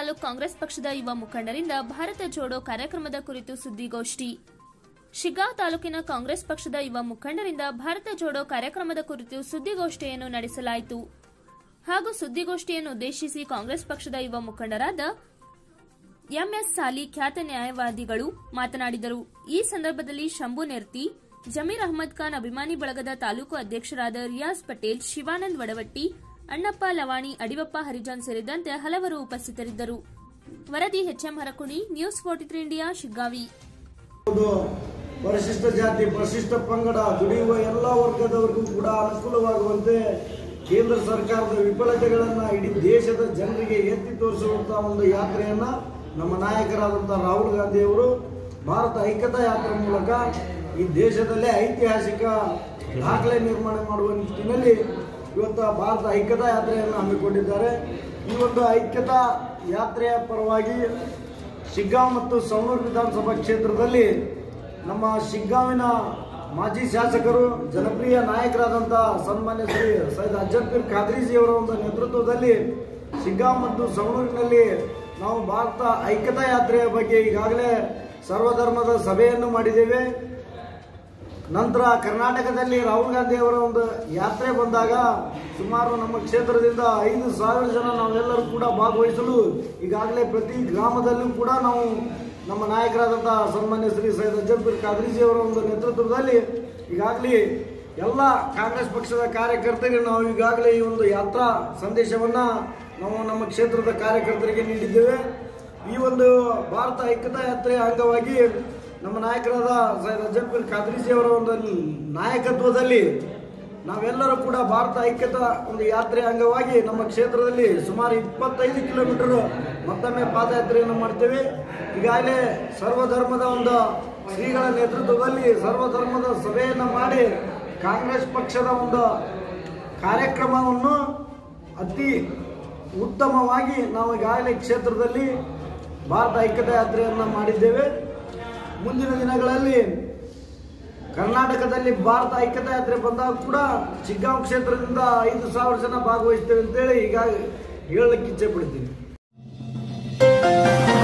ತಾಲೂಕ್ ಕಾಂಗ್ರೆಸ್ ಪಕ್ಷದ ಯುವ ಮುಖಂಡರಿಂದ ಭಾರತ ಜೋಡೋ ಕಾರ್ಯಕ್ರಮದ ಕುರಿತು ಸುದ್ದಿಗೋಷ್ಠಿ ಶಿಗ್ಗಾಂವ್ ತಾಲೂಕಿನ ಕಾಂಗ್ರೆಸ್ ಪಕ್ಷದ ಯುವ ಮುಖಂಡರಿಂದ ಭಾರತ ಜೋಡೋ ಕಾರ್ಯಕ್ರಮದ ಕುರಿತು ಸುದ್ದಿಗೋಷ್ಠಿಯನ್ನು ನಡೆಸಲಾಯಿತು ಹಾಗೂ ಸುದ್ದಿಗೋಷ್ಠಿಯನ್ನು ಉದ್ದೇಶಿಸಿ ಕಾಂಗ್ರೆಸ್ ಪಕ್ಷದ ಯುವ ಮುಖಂಡರಾದ ಎಂಎಸ್ ಸಾಲಿ ಖ್ಯಾತ ನ್ಯಾಯವಾದಿಗಳು ಮಾತನಾಡಿದರು ಈ ಸಂದರ್ಭದಲ್ಲಿ ಶಂಭು ನೆರ್ತಿ ಜಮೀರ್ ಅಹಮದ್ ಖಾನ್ ಅಭಿಮಾನಿ ಬಳಗದ ತಾಲೂಕು ಅಧ್ಯಕ್ಷರಾದ ರಿಯಾಜ್ ಪಟೇಲ್ ಶಿವಾನಂದ್ ವಡವಟ್ಟಿ ಅಣ್ಣಪ್ಪ ಲವಾಣಿ ಅಡಿವಪ್ಪ ಹರಿಜಾನ್ ಸೇರಿದಂತೆ ಹಲವರು ಉಪಸ್ಥಿತರಿದ್ದರು ವರದಿ HM Harakuni news forty three India Shiggavi ಒಂದು ಪರಿಶಿಷ್ಟ ಜಾತಿ ಪರಿಶಿಷ್ಟ ಪಂಗಡ ದುಡಿಯುವ ಎಲ್ಲ ವರ್ಗದವರಿಗೂ ಕೂಡ ಅನುಕೂಲವಾಗುವಂತೆ ಕೇಂದ್ರ ಸರ್ಕಾರದ ವಿಫಲತೆಗಳನ್ನ ಇಡೀ ದೇಶದ ಜನರಿಗೆ ಎತ್ತಿ ತೋರಿಸುವಂತಹ ಒಂದು ಯಾತ್ರೆಯನ್ನ ನಮ್ಮ ನಾಯಕರಾದಂತಹ ರಾಹುಲ್ ಗಾಂಧಿ ಅವರು ಭಾರತ ಐಕ್ಯತಾ ಯಾತ್ರೆ ಮೂಲಕ ಈ ದೇಶದಲ್ಲೇ ಐತಿಹಾಸಿಕ ದಾಖಲೆ ನಿರ್ಮಾಣ ಮಾಡುವ ನಿಟ್ಟಿನಲ್ಲಿ ಇವತ್ತು ಭಾರತ ಐಕ್ಯತಾ ಯಾತ್ರೆಯನ್ನು ಹಮ್ಮಿಕೊಂಡಿದ್ದಾರೆ ಈ ಒಂದು ಐಕ್ಯತಾ ಯಾತ್ರೆಯ ಪರವಾಗಿ ಶಿಗ್ಗಾಂವ್ ಮತ್ತು ಸವಣೂರು ವಿಧಾನಸಭಾ ಕ್ಷೇತ್ರದಲ್ಲಿ ನಮ್ಮ ಶಿಗ್ಗಾಂವಿನ ಮಾಜಿ ಶಾಸಕರು ಜನಪ್ರಿಯ ನಾಯಕರಾದಂಥ ಸನ್ಮಾನ್ಯ ಶ್ರೀ ಸೈದ್ ಅಜ್ಜಂಪೀರ್ ಖಾದ್ರಿಜಿ ಅವರ ಒಂದು ನೇತೃತ್ವದಲ್ಲಿ ಶಿಗ್ಗಾಂವ್ ಮತ್ತು ಸವಣೂರಿನಲ್ಲಿ ನಾವು ಭಾರತ ಐಕ್ಯತಾ ಯಾತ್ರೆಯ ಬಗ್ಗೆ ಈಗಾಗಲೇ ಸರ್ವಧರ್ಮದ ಸಭೆಯನ್ನು ಮಾಡಿದ್ದೇವೆ ನಂತರ ಕರ್ನಾಟಕದಲ್ಲಿ ರಾಹುಲ್ ಗಾಂಧಿ ಅವರ ಒಂದು ಯಾತ್ರೆ ಬಂದಾಗ ಸುಮಾರು ನಮ್ಮ ಕ್ಷೇತ್ರದಿಂದ ಐದು ಸಾವಿರ ಜನ ನಾವೆಲ್ಲರೂ ಕೂಡ ಭಾಗವಹಿಸಲು ಈಗಾಗಲೇ ಪ್ರತಿ ಗ್ರಾಮದಲ್ಲೂ ಕೂಡ ನಾವು ನಮ್ಮ ನಾಯಕರಾದಂತಹ ಸನ್ಮಾನ್ಯ ಶ್ರೀ ಸೈಯದ್ ಅಜ್ಜಂಪೀರ್ ಖಾದ್ರಿಜಿ ಅವರ ಒಂದು ನೇತೃತ್ವದಲ್ಲಿ ಈಗಾಗಲೇ ಎಲ್ಲ ಕಾಂಗ್ರೆಸ್ ಪಕ್ಷದ ಕಾರ್ಯಕರ್ತರಿಗೆ ನಾವು ಈಗಾಗಲೇ ಈ ಒಂದು ಯಾತ್ರಾ ಸಂದೇಶವನ್ನ ನಾವು ನಮ್ಮ ಕ್ಷೇತ್ರದ ಕಾರ್ಯಕರ್ತರಿಗೆ ನೀಡಿದ್ದೇವೆ ಈ ಒಂದು ಭಾರತ ಐಕ್ಯತಾ ಯಾತ್ರೆಯ ಅಂಗವಾಗಿ ನಮ್ಮ ನಾಯಕರಾದ ಸೈಯದ್ ಅಜ್ಜಂಪೀರ್ ಖಾದ್ರಿಜಿ ಅವರ ಒಂದು ನಾಯಕತ್ವದಲ್ಲಿ ನಾವೆಲ್ಲರೂ ಕೂಡ ಭಾರತ ಐಕ್ಯತಾ ಒಂದು ಯಾತ್ರೆ ಅಂಗವಾಗಿ ನಮ್ಮ ಕ್ಷೇತ್ರದಲ್ಲಿ ಸುಮಾರು ಇಪ್ಪತ್ತೈದು ಕಿಲೋಮೀಟರ್ ಮತ್ತೊಮ್ಮೆ ಪಾದಯಾತ್ರೆಯನ್ನು ಮಾಡ್ತೇವೆ ಈಗಾಗಲೇ ಸರ್ವಧರ್ಮದ ಒಂದು ಶ್ರೀಗಳ ನೇತೃತ್ವದಲ್ಲಿ ಸರ್ವಧರ್ಮದ ಸಭೆಯನ್ನು ಮಾಡಿ ಕಾಂಗ್ರೆಸ್ ಪಕ್ಷದ ಒಂದು ಕಾರ್ಯಕ್ರಮವನ್ನು ಅತಿ ಉತ್ತಮವಾಗಿ ನಾವು ಈಗಾಗಲೇ ಕ್ಷೇತ್ರದಲ್ಲಿ ಭಾರತ ಐಕ್ಯತಾ ಯಾತ್ರೆಯನ್ನು ಮಾಡಿದ್ದೇವೆ ಮುಂದಿನ ದಿನಗಳಲ್ಲಿ ಕರ್ನಾಟಕದಲ್ಲಿ ಭಾರತ ಐಕ್ಯತಾ ಯಾತ್ರೆ ಬಂದಾಗ ಕೂಡ ಚಿಗ್ಗಾಂವ್ ಕ್ಷೇತ್ರದಿಂದ ಐದು ಸಾವಿರ ಜನ ಭಾಗವಹಿಸ್ತೇವೆ ಅಂತೇಳಿ ಈಗ ಹೇಳಲಿಕ್ಕೆ ಇಚ್ಛೆ ಪಡ್ತೀನಿ